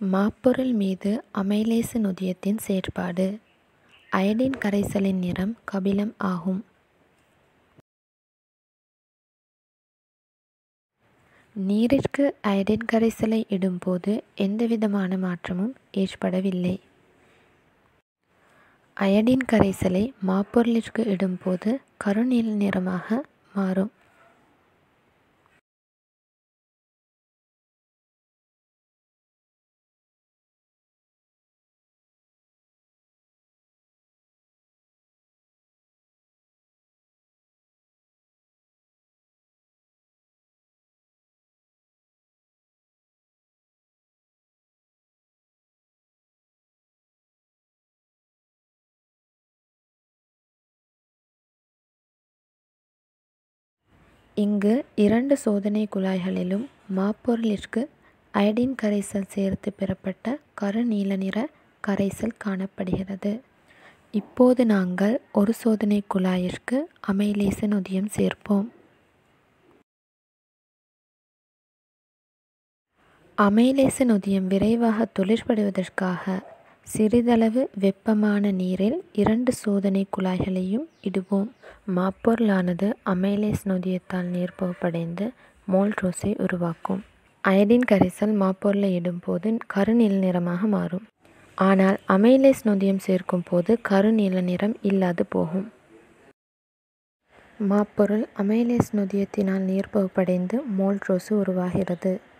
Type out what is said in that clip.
மாப்பொருள் மீது அமைலேசு நொதியத்தின் செயற்பாடு. அயடின் கரைசலின் நிறம் கபிலம் ஆகும். நீரிற்கு அயடின் கரைசலை இடும்போது எந்தவிதமான மாற்றமும் ஏற்படவில்லை. அயடின் கரைசலை மாப்பொருளிற்கு இடும்போது கருநீல நிறமாக மாறும். இங்கு இரண்டு சோதனைக் குழாய்களிலும் மாப்பொருளிற்கு அயடின் கரைசல் சேர்த்து பெறப்பட்ட கருநீல நிற கரைசல் காணப்படுகிறது. இப்போது நாங்கள் ஒரு சோதனைக் குழாயிற்கு அமைலேசு நொதியம் சேர்ப்போம். அமைலேசு நொதியம் விரைவாக தொழிற்படுவதற்காக சிறிதளவு வெப்பமான நீரில் இரண்டு சோதனைக் குழாய்களையும் இடுவோம். மாப்பொருளானது அமைலேசு நொதியத்தால் நீர்ப்பகுப்படைந்து மோல்ட்ரோசை உருவாக்கும். அயடின் கரைசல் மாப்பொருளை இடும்போது கருநீல நிறமாக மாறும். ஆனால் அமைலேசு நொதியம் சேர்க்கும்போது கருநீல நிறம் இல்லாது போகும். மாப்பொருள் அமைலேசு நொதியத்தினால் நீர்ப்பகுப்படைந்து மோல்ட்ரோசு உருவாகிறது.